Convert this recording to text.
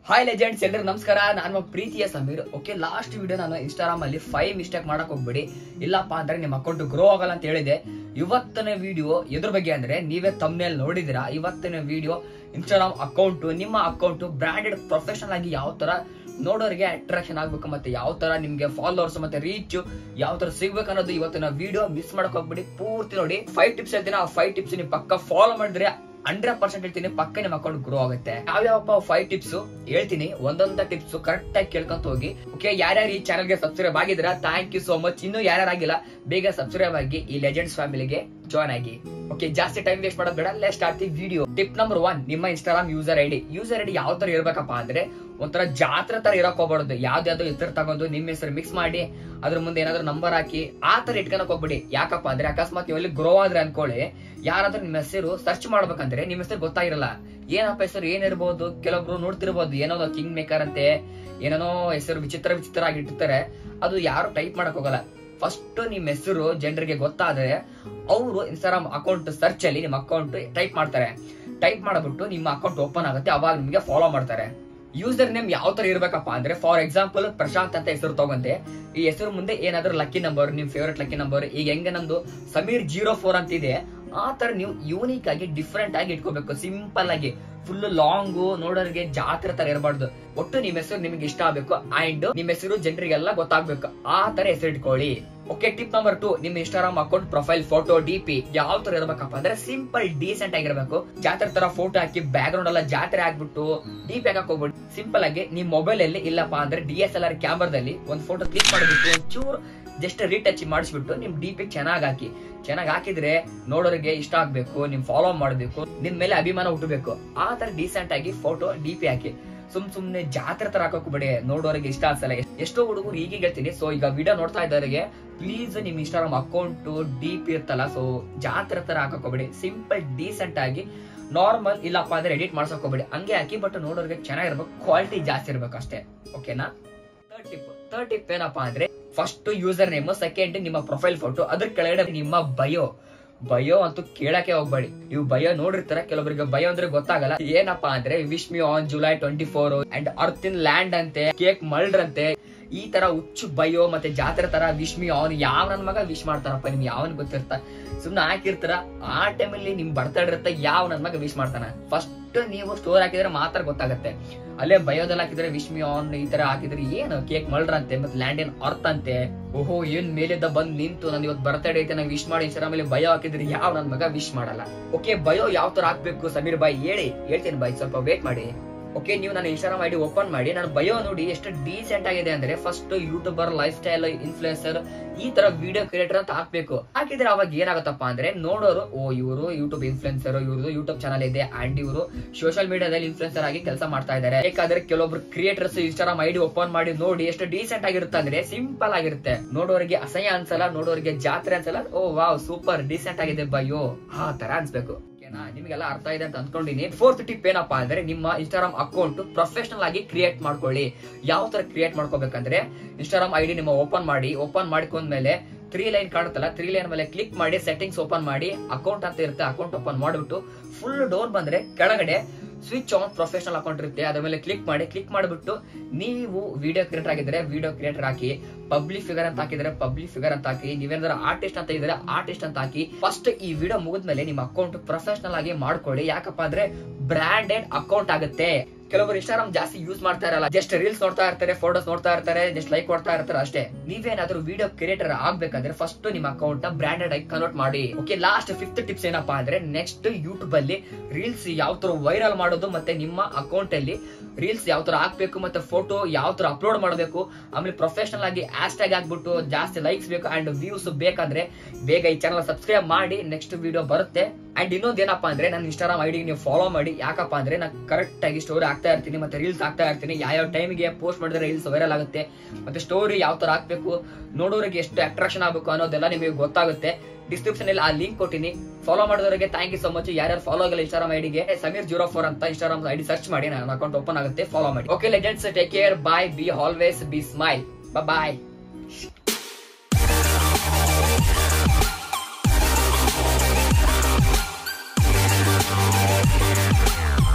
hi legends ಎಲ್ಲರಿಗೂ ನಮಸ್ಕಾರ ನಾನು ಪ್ರೀತಿಯ ಸಮೀರ್ ಓಕೆ ಲಾಸ್ಟ್ ವಿಡಿಯೋ ನಾನು ಇನ್ಸ್ಟಾಗ್ರಾಮ್ ಅಲ್ಲಿ ಫೈವ್ ಮಿಸ್ಟೇಕ್ ಮಾಡಕ್ ಹೋಗ್ಬೇಡಿ ಇಲ್ಲಪ್ಪ ಅಂದ್ರೆ ನಿಮ್ಮ ಅಕೌಂಟ್ ಗ್ರೋ ಆಗಲ್ಲ ಅಂತ ಹೇಳಿದೆ ಇವತ್ತಿನ ವಿಡಿಯೋ ಎದ್ರ ಬಗ್ಗೆ ಅಂದ್ರೆ ನೀವೇ ತಮ್ಮನೇಲಿ ನೋಡಿದಿರಾ ಇವತ್ತಿನ ವಿಡಿಯೋ ಇನ್ಸ್ಟಾಗ್ರಾಮ್ ಅಕೌಂಟ್ ನಿಮ್ಮ ಅಕೌಂಟ್ ಬ್ರಾಂಡೆಡ್ ಪ್ರೊಫೆಷನಲ್ ಆಗಿ ಯಾವ ತರ ನೋಡೋರಿಗೆ ಅಟ್ರಾಕ್ಷನ್ ಆಗ್ಬೇಕು ಮತ್ತೆ ಯಾವ ತರ ನಿಮ್ಗೆ ಫಾಲೋವರ್ಸ್ ಮತ್ತೆ ರೀಚ್ ಯಾವ ತರ ಸಿಗ್ಬೇಕು ಅನ್ನೋದು ಇವತ್ತಿನ ವಿಡಿಯೋ ಮಿಸ್ ಮಾಡಕ್ ಹೋಗ್ಬಿಡಿ ಪೂರ್ತಿ ನೋಡಿ ಫೈವ್ ಟಿಪ್ಸ್ ಹೇಳ್ತೀನಿ ಆ ಫೈವ್ ಟಿಪ್ಸ್ ನೀವು ಪಕ್ಕ ಫಾಲೋ ಮಾಡಿದ್ರೆ ಹಂಡ್ರೆಡ್ ಪರ್ಸೆಂಟ್ ಹೇಳ್ತೀನಿ ಪಕ್ಕ ನಿಮ್ಮ ಅಕೌಂಟ್ ಗ್ರೋ ಆಗುತ್ತೆ ಯಾವ್ಯಾವಪ್ಪ ಫೈವ್ ಟಿಪ್ಸ್ ಹೇಳ್ತೀನಿ ಒಂದೊಂದ ಟಿಪ್ಸ್ ಕರೆಕ್ಟ್ ಆಗಿ ಕೇಳ್ಕೊಂತ ಹೋಗಿ ಓಕೆ ಯಾರ್ಯಾರು ಈ ಚಾನಲ್ ಗೆ ಸಬ್ಸ್ಕ್ರೈಬ್ ಆಗಿದ್ರ ಥ್ಯಾಂಕ್ ಯು ಸೋ ಮಚ್ ಇನ್ನು ಯಾರ್ಯಾರು ಆಗಿಲ್ಲ ಬೇಗ ಸಬ್ಸ್ಕ್ರೈಬ್ ಆಗಿ ಈ ಲೆಜೆಂಡ್ಸ್ ಫ್ಯಾಮಿಲಿಗೆ ಜಾಯ್ನ್ ಆಗಿ ಓಕೆ ಜಾಸ್ತಿ ಟೈಮ್ ವೇಸ್ಟ್ ಮಾಡೋದು ಬೇಡ let start the video tip number one ನಿಮ್ಮ Instagram user ID user ID ಯಾವ ತರ ಇರ್ಬೇಕಪ್ಪ ಅಂದ್ರೆ ಒಂಥರ ಜಾತ್ರೆ ತರ ಇರಕ್ ಹೋಗ್ಬಾರ್ದು ಯಾವ್ದಾವ್ದು ಹೆಸರು ತಗೊಂಡು ನಿಮ್ಮ ಹೆಸರು ಮಿಕ್ಸ್ ಮಾಡಿ ಅದ್ರ ಮುಂದೆ ಏನಾದ್ರು ನಂಬರ್ ಹಾಕಿ ಆ ತರ ಇಟ್ಕೊಳಕ್ ಹೋಗ್ಬಿಡಿ ಯಾಕಪ್ಪ ಅಂದ್ರೆ ಅಕಸ್ಮಾತ್ ನೀವು ಅಲ್ಲಿ ಗ್ರೋ ಆದ್ರೆ ಅನ್ಕೊಳ್ಳಿ ಯಾರಾದ್ರೂ ನಿಮ್ಮ ಹೆಸರು ಸರ್ಚ್ ಮಾಡ್ಬೇಕಂದ್ರೆ ನಿಮ್ಮ ಹೆಸರು ಗೊತ್ತಾಗಿರಲ್ಲ ಏನಪ್ಪ ಹೆಸರು ಏನಿರ್ಬೋದು ಕೆಲವೊಬ್ರು ನೋಡ್ತಿರ್ಬೋದು ಏನೋ ಕಿಂಗ್ ಮೇಕರ್ ಅಂತೆ ಏನೇನೋ ಹೆಸರು ವಿಚಿತ್ರ ವಿಚಿತ್ರ ಆಗಿ ಇಟ್ಟಿರ್ತಾರೆ ಅದು ಯಾರು ಟೈಪ್ ಮಾಡಕ್ ಹೋಗಲ್ಲ ಫಸ್ಟ್ ನಿಮ್ ಹೆಸರು ಜನರಿಗೆ ಗೊತ್ತಾದ್ರೆ ಅವರು ಇನ್ಸ್ಟಾಗ್ರಾಮ್ ಅಕೌಂಟ್ ಸರ್ಚ್ ಅಲ್ಲಿ ನಿಮ್ಮ ಅಕೌಂಟ್ ಟೈಪ್ ಮಾಡ್ತಾರೆ ಟೈಪ್ ಮಾಡ್ಬಿಟ್ಟು ನಿಮ್ಮ ಅಕೌಂಟ್ ಓಪನ್ ಆಗುತ್ತೆ ಅವಾಗ ನಿಮ್ಗೆ ಫಾಲೋ ಮಾಡ್ತಾರೆ ಯೂಸರ್ ನೇಮ್ ಯಾವ ತರ ಇರ್ಬೇಕಪ್ಪ ಅಂದ್ರೆ ಫಾರ್ ಎಕ್ಸಾಂಪಲ್ ಪ್ರಶಾಂತ್ ಅಂತ ಹೆಸರು ತಗೊಂತೆ ಈ ಹೆಸರು ಮುಂದೆ ಏನಾದ್ರೂ ಲಕ್ಕಿ ನಂಬರ್ ನಿಮ್ ಫೇವರೇಟ್ ಲಕ್ಕಿ ನಂಬರ್ ಈಗ ಹೆಂಗೆ ನಮ್ದು ಸಮೀರ್ ಜೀರೋ ಫೋರ್ ಅಂತ ಇದೆ ಆ ತರ ನೀವು ಯೂನಿಕ್ ಆಗಿ ಡಿಫ್ರೆಂಟ್ ಆಗಿ ಇಟ್ಕೋಬೇಕು ಸಿಂಪಲ್ ಆಗಿ ಫುಲ್ ಲಾಂಗ್ ನೋಡೋರಿಗೆ ಜಾತ್ರೆ ತರ ಇರಬಾರ್ದು ಒಟ್ಟು ನಿಮ್ ಹೆಸರು ನಿಮ್ಗೆ ಇಷ್ಟ ಆಗ್ಬೇಕು ಅಂಡ್ ನಿಮ್ ಹೆಸರು ಜನರಿಗೆಲ್ಲ ಗೊತ್ತಾಗ್ಬೇಕು ಆ ತರ ಹೆಸರು ಇಟ್ಕೊಳ್ಳಿ ಓಕೆ ಟಿಪ್ ನಂಬರ್ ಟು ನಿಮ್ Instagram account profile photo D P ಯಾವ ತರ ಇರ್ಬೇಕಪ್ಪ ಅಂದ್ರೆ ಸಿಂಪಲ್ ಡೀಸೆಂಟ್ ಆಗಿರ್ಬೇಕು ಜಾತ್ರೆ ತರ ಫೋಟೋ ಹಾಕಿ ಬ್ಯಾಕ್ ಗ್ರೌಂಡ್ ಎಲ್ಲ ಜಾತ್ರೆ ಆಗ್ಬಿಟ್ಟು ಡಿ ಪಿ ಹಾಕಕ್ ಹೋಗ್ಬಿಟ್ಟು ಸಿಂಪಲ್ ಆಗಿ ನಿಮ್ ಮೊಬೈಲ್ ಅಲ್ಲಿ ಇಲ್ಲಪ್ಪ ಅಂದ್ರೆ ಡಿ ಎಸ್ ಎಲ್ ಆರ್ ಕ್ಯಾಮರಾದಲ್ಲಿ ಒಂದ್ ಫೋಟೋ ಕ್ಲಿಕ್ ಮಾಡಿಬಿಟ್ಟು ಒಂಚೂರು ಜಸ್ಟ್ ರೀಟಚ್ ಮಾಡಿಸ್ಬಿಟ್ಟು ನಿಮ್ ಡಿ ಪಿ ಚೆನ್ನಾಗಿ ಹಾಕಿ ಚೆನ್ನಾಗಿ ಹಾಕಿದ್ರೆ ನೋಡೋರಿಗೆ ಇಷ್ಟ ಆಗ್ಬೇಕು ನಿಮ್ ಫಾಲೋ ಮಾಡ್ಬೇಕು ನಿಮ್ ಮೇಲೆ ಅಭಿಮಾನ ಹುಟ್ಟಬೇಕು ಆ ತರ ಡೀಸೆಂಟ್ ಆಗಿ ಫೋಟೋ ಡಿ ಪಿ ಹಾಕಿ ಸುಮ್ ಸುಮ್ನೆ ಜಾತ್ರೆ ತರ ಹಾಕೋಕ್ ಬಿಡಿ ನೋಡೋರಿಗೆ ಇಷ್ಟ ಅನ್ಸಲ್ಲ ಎಷ್ಟೋ ಹುಡುಗರು ಈಗೀಗ ಹೇಳ್ತೀನಿ ಸೊ ಈಗ ವಿಡಿಯೋ ನೋಡ್ತಾ ಇದ್ದವರಿಗೆ ಪ್ಲೀಸ್ ನಿಮ್ ಇನ್ಸ್ಟಾಗ್ರಾಮ್ ಅಕೌಂಟ್ ಡಿ ಪಿ ಇರ್ತಲ್ಲ ಸೊ ಜಾತ್ರೆ ತರ ಹಾಕೋಕ್ ಹೋಗ್ಬೇಡಿ ಸಿಂಪಲ್ ಡೀಸೆಂಟ್ ಆಗಿ ನಾರ್ಮಲ್ ಇಲ್ಲಪ್ಪ ಅಂದ್ರೆ ಎಡಿಟ್ ಮಾಡ್ಸಕ್ ಹೋಗ್ಬೇಡಿ ಹಂಗೆ ಹಾಕಿ ಬಟ್ ನೋಡೋರಿಗೆ ಚೆನ್ನಾಗಿರ್ಬೇಕು ಕ್ವಾಲಿಟಿ ಜಾಸ್ತಿ ಇರ್ಬೇಕು ಅಷ್ಟೇ ಓಕೆನಾ ಥರ್ಡ್ ಟಿಪ್ ಥರ್ಡ್ ಟಿಪ್ ಏನಪ್ಪಾ ಅಂದ್ರೆ ಫಸ್ಟ್ ಯೂಸರ್ ನೇಮ್ ಸೆಕೆಂಡ್ ನಿಮ್ಮ ಪ್ರೊಫೈಲ್ ಫೋಟೋ ಅದ್ರ ಕೆಳಗಡೆ ನಿಮ್ಮ ಬಯೋ ಬಯೋ ಅಂತೂ ಕೇಳಕ್ಕೆ ಹೋಗ್ಬೇಡಿ ನೀವು ಬಯೋ ನೋಡಿರ್ತಾರ ಕೆಲವರಿಗೆ ಬಯೋ ಅಂದ್ರೆ ಗೊತ್ತಾಗಲ್ಲ ಏನಪ್ಪಾ ಅಂದ್ರೆ wish me on July twenty four and earth in land ಅಂತೆ ಕೇಕ್ ಮಲ್ಡ್ರ್ ಅಂತೆ ಈ ತರ ಹುಚ್ಚು ಬಯೋ ಮತ್ತೆ ಜಾತ್ರೆ ತರ ವಿಶ್ ಮಿ ಆನ್ ಯಾವ ನನ್ ಮಗ ವಿಶ್ ಮಾಡ್ತಾರಪ್ಪ ನಿಮ್ಗೆ ಯಾವನ್ ಗೊತ್ತಿರ್ತ ಸುಮ್ನೆ ಹಾಕಿರ್ತಾರ ಆ ಟೈಮಲ್ಲಿ ನಿಮ್ ಬರ್ತಾ ಇರುತ್ತೆ ಯಾವ ನನ್ ಮಗ ವಿಶ್ ಮಾಡ್ತಾನ ಫಸ್ಟ್ ನೀವು ಸ್ಟೋರ್ ಹಾಕಿದ್ರೆ ಮಾತ್ರ ಗೊತ್ತಾಗತ್ತೆ ಅಲ್ಲೇ ಬಯೋದಲ್ಲಿ ಹಾಕಿದ್ರೆ ವಿಶ್ ಮಿ ಆನ್ ಈ ತರ ಹಾಕಿದ್ರೆ ಏನು ಕೇಕ್ ಮಲ್ಡ್ರ್ ಅಂತೆ ಮತ್ತೆ ಲ್ಯಾಂಡ್ ಏನ್ ಅರ್ಥ ಅಂತೆ ಓಹೋ ಏನ್ ಮೇಲಿದ್ದ ಬಂದ್ ನಿಂತು ನಾನು ಇವತ್ತು ಬರ್ತಡೇ ಐತೆ ನಂಗೆ ವಿಶ್ ಮಾಡಿ ಇನ್ಸ್ಟಾಗ್ರಾಮ್ ಅಲ್ಲಿ ಬಯೋ ಹಾಕಿದ್ರೆ ಯಾವ ನನ್ ಮಗ ವಿಶ್ ಮಾಡಲ್ಲ ಓಕೆ ಬಯೋ ಯಾವ ತರ ಹಾಕ್ಬೇಕು ಸಮೀರ್ ಬಾಯ್ ಹೇಳಿ ಹೇಳ್ತೀನಿ ಬಾಯ್ ಸ್ವಲ್ಪ ವೇಟ್ ಮಾಡಿ ಓಕೆ ನೀವು ನನ್ನ ಇನ್ಸ್ಟಾಗ್ರಾಮ್ ಐಡಿ ಓಪನ್ ಮಾಡಿ ನಾನು ಬಯೋ ನೋಡಿ ಎಷ್ಟು ಡೀಸೆಂಟ್ ಆಗಿದೆ ಅಂದ್ರೆ first YouTuber lifestyle influencer ಈ ತರ ವಿಡಿಯೋ ಕ್ರಿಯೇಟರ್ ಅಂತ ಹಾಕ್ಬೇಕು ಹಾಕಿದ್ರೆ ಅವಾಗ ಏನಾಗುತ್ತಪ್ಪ ಅಂದ್ರೆ ನೋಡೋರು ಓ ಇವರು ಯೂಟ್ಯೂಬ್ ಇನ್ಫ್ಲುಯೆನ್ಸರ್ ಇವ್ರದ್ದು ಯೂಟ್ಯೂಬ್ ಚಾನಲ್ ಇದೆ ಅಂಡ್ ಇವರು ಸೋಷಿಯಲ್ ಮೀಡಿಯಾದಲ್ಲಿ ಇನ್ಫ್ಲುಯೆನ್ಸರ್ ಆಗಿ ಕೆಲಸ ಮಾಡ್ತಾ ಇದ್ದಾರೆ ಬೇಕಾದ್ರೆ ಕೆಲವೊಬ್ರು ಕ್ರಿಯೇಟರ್ಸ್ ಇನ್ಸ್ಟಾಗ್ರಾಮ್ ಐಡಿ ಓಪನ್ ಮಾಡಿ ನೋಡಿ ಎಷ್ಟು ಡೀಸೆಂಟ್ ಆಗಿರುತ್ತೆ ಅಂದ್ರೆ ಸಿಂಪಲ್ ಆಗಿರುತ್ತೆ ನೋಡೋರಿಗೆ ಅಸಹ್ಯ ಅನ್ಸಲ್ಲ ನೋಡೋರಿಗೆ ಜಾತ್ರೆ ಅನ್ಸಲ್ಲ ಓ ವಾವ್ ಸೂಪರ್ ಡೀಸೆಂಟ್ ಆಗಿದೆ ಬಯ್ಯೋ ಆ ತರ ಅನ್ಸ್ಬೇಕು ಓಕೆನಾ ನಿಮಗೆಲ್ಲ ಅರ್ಥ ಇದೆ ಅಂತ ಅನ್ಕೊಂಡಿನಿ ಫೋರ್ತ್ ಟಿಪ್ ಏನಪ್ಪಾ ಅಂದ್ರೆ ನಿಮ್ಮ ಇನ್ಸ್ಟಾಗ್ರಾಮ್ ಅಕೌಂಟ್ ಪ್ರೊಫೆಷನಲ್ ಆಗಿ ಕ್ರಿಯೇಟ್ ಮಾಡ್ಕೊಳ್ಳಿ ಯಾವ ತರ ಕ್ರಿಯೇಟ್ ಮಾಡ್ಕೋಬೇಕಂದ್ರೆ ಇನ್ಸ್ಟಾಗ್ರಾಮ್ ಐಡಿ ನಿಮ್ಮ ಓಪನ್ ಮಾಡಿ ಓಪನ್ ಮಾಡ್ಕೊಂಡ್ಮೇಲೆ ತ್ರೀ ಲೈನ್ ಕಾಣುತ್ತಲ್ಲ ತ್ರೀ ಲೈನ್ ಮೇಲೆ ಕ್ಲಿಕ್ ಮಾಡಿ ಸೆಟ್ಟಿಂಗ್ಸ್ ಓಪನ್ ಮಾಡಿ ಅಕೌಂಟ್ ಅಂತ ಇರುತ್ತೆ ಅಕೌಂಟ್ ಓಪನ್ ಮಾಡಿಬಿಟ್ಟು ಫುಲ್ ಡೋರ್ ಬಂದ್ರೆ ಕೆಳಗಡೆ ಸ್ವಿಚ್ ಆನ್ ಪ್ರೊಫೆಷನಲ್ ಅಕೌಂಟ್ ಇರುತ್ತೆ ಅದ್ರ ಮೇಲೆ ಕ್ಲಿಕ್ ಮಾಡಿ ಕ್ಲಿಕ್ ಮಾಡಿಬಿಟ್ಟು ನೀವು ವಿಡಿಯೋ ಕ್ರಿಯೇಟರ್ ಆಗಿದ್ರೆ ವಿಡಿಯೋ ಕ್ರಿಯೇಟರ್ ಹಾಕಿ ಪಬ್ಲಿಕ್ ಫಿಗರ್ ಅಂತ ಹಾಕಿದ್ರೆ ಪಬ್ಲಿಕ್ ಫಿಗರ್ ಅಂತ ಹಾಕಿ ನೀವೇನಾದ್ರೂ ಆರ್ಟಿಸ್ಟ್ ಅಂತ ಇದ್ರೆ ಆರ್ಟಿಸ್ಟ್ ಅಂತ ಹಾಕಿ ಫಸ್ಟ್ ಈ ವಿಡಿಯೋ ಮುಗಿದ್ಮೇಲೆ ನಿಮ್ಮ ಅಕೌಂಟ್ ಪ್ರೊಫೆಷನಲ್ ಆಗಿ ಮಾಡ್ಕೊಳ್ಳಿ ಯಾಕಪ್ಪ ಅಂದ್ರೆ ಬ್ರಾಂಡೆಡ್ ಅಕೌಂಟ್ ಆಗುತ್ತೆ ಕೆಲವರು ಇನ್ಸ್ಟಾಗ್ರಾಮ್ ಜಾಸ್ತಿ ಯೂಸ್ ಮಾಡ್ತಾ ಇರಲ್ಲ ಜಸ್ಟ್ ರೀಲ್ಸ್ ನೋಡ್ತಾ ಇರ್ತಾರೆ ಫೋಟೋಸ್ ನೋಡ್ತಾ ಇರ್ತಾರೆ ಜಸ್ಟ್ ಲೈಕ್ ಕೊಡ್ತಾ ಇರ್ತಾರೆ ಅಷ್ಟೇ ನೀವೇನಾದ್ರೂ ವಿಡಿಯೋ ಕ್ರಿಯೇಟರ್ ಆಗ್ಬೇಕಂದ್ರೆ ಫಸ್ಟ್ ನಿಮ್ಮ ಅಕೌಂಟ್ ಬ್ರಾಂಡೆಡ್ ಆಗಿ ಕನ್ವರ್ಟ್ ಮಾಡಿ ಓಕೆ ಲಾಸ್ಟ್ ಫಿಫ್ತ್ ಟಿಪ್ಸ್ ಏನಪ್ಪಾ ಅಂದ್ರೆ ನೆಕ್ಸ್ಟ್ ಯೂಟ್ಯೂಬ್ ಅಲ್ಲಿ ರೀಲ್ಸ್ ಯಾವ ತರ ವೈರಲ್ ಮಾಡೋದು ಮತ್ತೆ ನಿಮ್ಮ ಅಕೌಂಟ್ ಅಲ್ಲಿ ರೀಲ್ಸ್ ಯಾವ ತರ ಹಾಕ್ಬೇಕು ಮತ್ತೆ ಫೋಟೋ ಯಾವ ತರ ಅಪ್ಲೋಡ್ ಮಾಡಬೇಕು ಆಮೇಲೆ ಪ್ರೊಫೆಷನಲ್ ಆಗಿ ಹ್ಯಾಶ್ ಟ್ಯಾಗ್ ಹಾಕ್ಬಿಟ್ಟು ಜಾಸ್ತಿ ಲೈಕ್ಸ್ ಬೇಕು ಅಂಡ್ ವ್ಯೂಸ್ ಬೇಕಂದ್ರೆ ಬೇಗ ಈ ಚಾನಲ್ ಸಬ್ಸ್ಕ್ರೈಬ್ ಮಾಡಿ ನೆಕ್ಸ್ಟ್ ವಿಡಿಯೋ ಬರುತ್ತೆ ಅಂಡ್ ಇನ್ನೊಂದ್ ಏನಪ್ಪಾ ಅಂದ್ರೆ ನನ್ನ ಇನ್ಸ್ಟಾಗ್ರಾಮ್ ಐಡಿ ನೀವು ಫಾಲೋ ಮಾಡಿ ಯಾಕಪ್ಪ ಅಂದ್ರೆ ನಾನು ಕರೆಕ್ಟ್ ಆಗಿ ಸ್ಟೋರಿ ಹಾಕ್ತಾ ಇರ್ತೀನಿ ಮತ್ತೆ ರೀಲ್ಸ್ ಹಾಕ್ತಾ ಇರ್ತೀನಿ ಯಾವ ಟೈಮಿಗೆ ಪೋಸ್ಟ್ ಮಾಡಿದ್ರೆ ರೀಲ್ಸ್ ವೈರಲ್ ಆಗುತ್ತೆ ಮತ್ತೆ ಸ್ಟೋರಿ ಯಾವ ತರ ಹಾಕ್ಬೇಕು ನೋಡೋರಿಗೆ ಎಷ್ಟು ಅಟ್ರಾಕ್ಷನ್ ಆಗಬೇಕು ಅನ್ನೋದೆಲ್ಲ ನಿಮಗೆ ಗೊತ್ತಾಗುತ್ತೆ ಡಿಸ್ಕ್ರಿಪ್ಷನ್ ಅಲ್ಲಿ ಆ ಲಿಂಕ್ ಕೊಟ್ಟಿನಿ ಫಾಲೋ ಮಾಡಿದವರಿಗೆ ಥ್ಯಾಂಕ್ ಯು ಸೊ ಮಚ್ ಯಾರ್ಯಾರು ಫಾಲೋ ಆಗಿಲ್ಲ ಇನ್ಸ್ಟಾಗ್ರಾಮ್ ಐಡಿಗೆ ಸಮೀರ್ ಜೀರೋ ಫೋರ್ ಅಂತ ಇನ್ಸ್ಟಾಗ್ರಾಮ್ ಐಡಿ ಸರ್ಚ್ ಮಾಡಿ ನನ್ನ ಅಕೌಂಟ್ ಓಪನ್ ಆಗುತ್ತೆ ಫಾಲೋ ಮಾಡಿ okay legends take care bye be always be smile bye